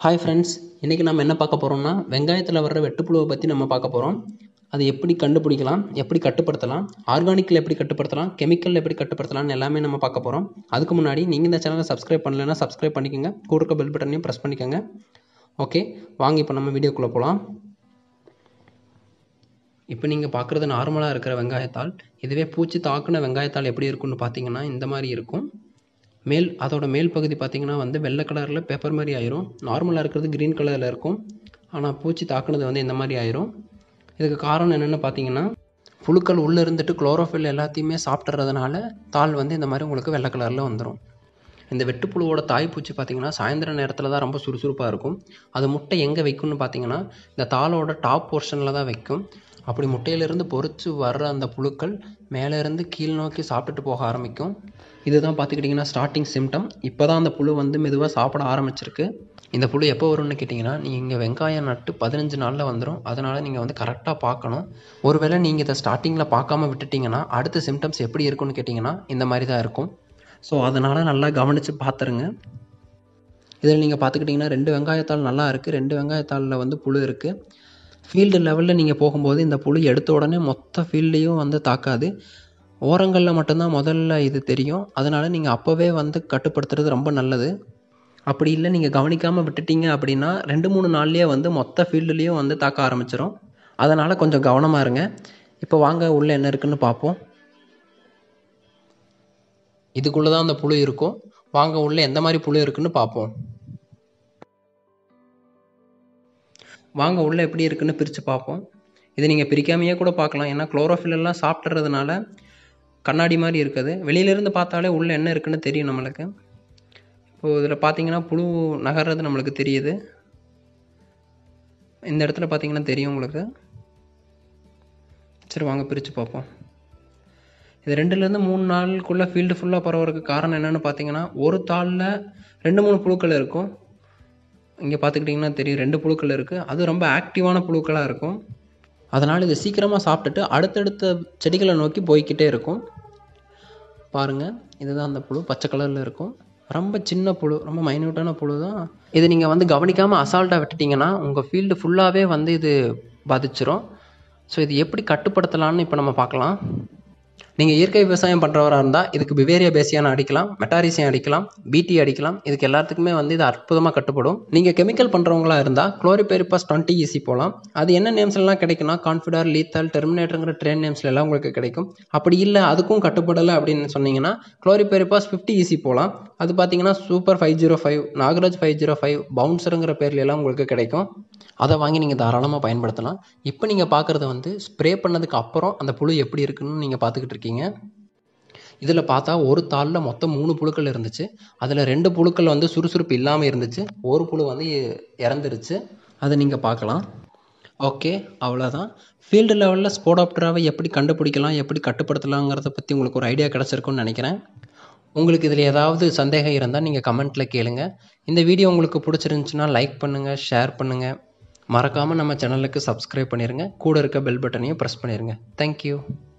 hi friends இன்றைக்கி நம்ம என்ன பார்க்க போகிறோம்னா வெங்காயத்தில் வர்ற வெட்டுப்புழுவை பற்றி நம்ம பார்க்க போகிறோம் அது எப்படி கண்டுபிடிக்கலாம் எப்படி கட்டுப்படுத்தலாம் ஆர்கானிக்கில் எப்படி கட்டுப்படுத்தலாம் கெமிக்கலில் எப்படி கட்டுப்படுத்தலாம்னு எல்லாமே நம்ம பார்க்க போகிறோம் அதுக்கு முன்னாடி நீங்கள் இந்த சேனலை சப்ஸ்கிரைப் பண்ணலைன்னா சப்ஸ்கிரைப் பண்ணிக்கோங்க கூட இருக்க பெல் பட்டனையும் ப்ரெஸ் பண்ணிக்கோங்க ஓகே வாங்க இப்போ நம்ம வீடியோக்குள்ளே போகலாம் இப்போ நீங்கள் பார்க்குறது நார்மலாக இருக்கிற வெங்காயத்தாள் இதுவே பூச்சி தாக்குன வெங்காயத்தாள் எப்படி இருக்குன்னு பார்த்தீங்கன்னா இந்த மாதிரி இருக்கும் மேல் அதோட மேல் பகுதி பார்த்தீங்கன்னா வந்து வெள்ளை கலரில் பேப்பர் மாதிரி ஆயிரும் நார்மலாக இருக்கிறது க்ரீன் கலரில் இருக்கும் ஆனால் பூச்சி தாக்குனது வந்து இந்த மாதிரி ஆயிரும் இதுக்கு காரணம் என்னென்னு பார்த்தீங்கன்னா புழுக்கள் உள்ளே இருந்துட்டு குளோரோஃபில் எல்லாத்தையுமே சாப்பிட்றதுனால தாள் வந்து இந்த மாதிரி உங்களுக்கு வெள்ளை கலரில் வந்துடும் இந்த வெட்டுப்புழுவோட தாய்ப்பூச்சி பார்த்தீங்கன்னா சாயந்தர நேரத்தில் தான் ரொம்ப சுறுசுறுப்பாக இருக்கும் அது முட்டை எங்கே வைக்கும்னு பார்த்தீங்கன்னா இந்த தாளோட டாப் போர்ஷனில் தான் வைக்கும் அப்படி முட்டையிலேருந்து பொறிச்சு வர்ற அந்த புழுக்கள் மேலேருந்து கீழ் நோக்கி சாப்பிட்டுட்டு போக ஆரம்பிக்கும் இதுதான் பார்த்துக்கிட்டிங்கன்னா ஸ்டார்டிங் சிம்டம் இப்போ தான் அந்த புழு வந்து மெதுவாக சாப்பிட ஆரம்பிச்சிருக்கு இந்த புழு எப்போ வரும்னு கேட்டிங்கன்னா நீங்கள் வெங்காயம் நட்டு பதினஞ்சு நாளில் வந்துடும் அதனால் நீங்கள் வந்து கரெக்டாக பார்க்கணும் ஒருவேளை நீங்கள் இதை ஸ்டார்டிங்கில் பார்க்காம விட்டுட்டிங்கன்னா அடுத்த சிம்டம்ஸ் எப்படி இருக்கும்னு கேட்டிங்கன்னா இந்த மாதிரி தான் இருக்கும் ஸோ அதனால் நல்லா கவனித்து பார்த்துருங்க இதில் நீங்கள் பார்த்துக்கிட்டிங்கன்னா ரெண்டு வெங்காயத்தாள் நல்லா இருக்குது ரெண்டு வெங்காயத்தாளில் வந்து புழு இருக்குது ஃபீல்டு லெவலில் நீங்கள் போகும்போது இந்த புழு எடுத்த உடனே மொத்த ஃபீல்டையும் வந்து தாக்காது ஓரங்களில் மட்டும்தான் முதல்ல இது தெரியும் அதனால் நீங்கள் அப்போவே வந்து கட்டுப்படுத்துறது ரொம்ப நல்லது அப்படி இல்லை நீங்கள் கவனிக்காமல் விட்டுட்டீங்க அப்படின்னா ரெண்டு மூணு நாள்லேயே வந்து மொத்த ஃபீல்டுலேயும் வந்து தாக்க ஆரம்பிச்சிடும் அதனால் கொஞ்சம் கவனமாக இருங்க இப்போ வாங்க உள்ளே என்ன இருக்குன்னு பார்ப்போம் இதுக்குள்ளே தான் அந்த புழு இருக்கும் வாங்க உள்ளே எந்த மாதிரி புழு இருக்குன்னு பார்ப்போம் வாங்க உள்ளே எப்படி இருக்குன்னு பிரித்து பார்ப்போம் இது நீங்கள் பிரிக்காமையே கூட பார்க்கலாம் ஏன்னா குளோரோஃபில் எல்லாம் சாப்பிட்றதுனால கண்ணாடி மாதிரி இருக்குது வெளியிலேருந்து பார்த்தாலே உள்ளே என்ன இருக்குன்னு தெரியும் நம்மளுக்கு இப்போது இதில் பார்த்தீங்கன்னா புழு நகர்றது நம்மளுக்கு தெரியுது இந்த இடத்துல பார்த்தீங்கன்னா தெரியும் உங்களுக்கு சரி வாங்க பிரித்து பார்ப்போம் இது ரெண்டுலேருந்து மூணு நாளுக்குள்ளே ஃபீல்டு ஃபுல்லாக பரவறதுக்கு காரணம் என்னென்னு பார்த்தீங்கன்னா ஒரு தாளில் ரெண்டு மூணு புழுக்கள் இருக்கும் இங்கே பார்த்துக்கிட்டிங்கன்னா தெரியும் ரெண்டு புழுக்கள் இருக்குது அது ரொம்ப ஆக்டிவான புழுக்களாக இருக்கும் அதனால் இது சீக்கிரமாக சாப்பிட்டுட்டு அடுத்தடுத்த செடிகளை நோக்கி போய்கிட்டே இருக்கும் பாருங்கள் இதுதான் அந்த புழு பச்சை கலரில் இருக்கும் ரொம்ப சின்ன புழு ரொம்ப மைன்யூட்டான புழு தான் இது நீங்கள் வந்து கவனிக்காமல் அசால்ட்டாக விட்டுட்டிங்கன்னா உங்கள் ஃபீல்டு ஃபுல்லாகவே வந்து இது பாதிச்சிரும் ஸோ இது எப்படி கட்டுப்படுத்தலான்னு இப்போ நம்ம பார்க்கலாம் நீங்கள் இயற்கை விவசாயம் பண்ணுறவராக இருந்தால் இதுக்கு பிவேரியா பேசியான அடிக்கலாம் மெட்டாரிசியம் அடிக்கலாம் பிடி அடிக்கலாம் இதுக்கு எல்லாத்துக்குமே வந்து இது அற்புதமாக கட்டுப்படும் நீங்கள் கெமிக்கல் பண்ணுறவங்களா இருந்தால் குளோரிபெரிபாஸ் டுவெண்ட்டி ஈசி போகலாம் அது என்ன நேம்ஸ்லாம் கிடைக்குன்னா கான்ஃபிடர் லீத்தல் டெர்மினேட்டருங்கிற ட்ரெயின் நேம்ஸ்ல எல்லாம் உங்களுக்கு கிடைக்கும் அப்படி இல்லை அதுக்கும் கட்டுப்படலை அப்படின்னு சொன்னீங்கன்னா குளோரிபெரிபாஸ் ஃபிஃப்டி ஈசி போகலாம் அது பார்த்தீங்கன்னா super five zero five Nagaraj five zero five பவுன்சருங்கிற பேர்ல எல்லாம் உங்களுக்கு கிடைக்கும் அதை வாங்கி நீங்கள் தாராளமாக பயன்படுத்தலாம் இப்போ நீங்கள் பார்க்குறது வந்து ஸ்ப்ரே பண்ணதுக்கு அப்புறம் அந்த புழு எப்படி இருக்குன்னு நீங்கள் பார்த்துக்கிட்டு இருக்கீங்க இதில் பார்த்தா ஒரு தாளில் மொத்தம் மூணு புழுக்கள் இருந்துச்சு அதில் ரெண்டு புழுக்கள் வந்து சுறுசுறுப்பு இல்லாமல் இருந்துச்சு ஒரு புழு வந்து இறந்துருச்சு அதை நீங்கள் பார்க்கலாம் ஓகே அவ்வளோதான் ஃபீல்டு லெவலில் ஸ்போடாப்டராவை எப்படி கண்டுபிடிக்கலாம் எப்படி கட்டுப்படுத்தலாங்கிறத பற்றி உங்களுக்கு ஒரு ஐடியா கிடச்சிருக்குன்னு நினைக்கிறேன் உங்களுக்கு இதில் ஏதாவது சந்தேகம் இருந்தால் நீங்கள் கமெண்ட்டில் கேளுங்க இந்த வீடியோ உங்களுக்கு பிடிச்சிருந்துச்சுன்னா லைக் பண்ணுங்கள் ஷேர் பண்ணுங்கள் மறக்காமல் நம்ம சேனலுக்கு சப்ஸ்கிரைப் பண்ணிடுங்க கூட இருக்க பெல் பட்டனையும் ப்ரெஸ் பண்ணிடுங்க தேங்க்யூ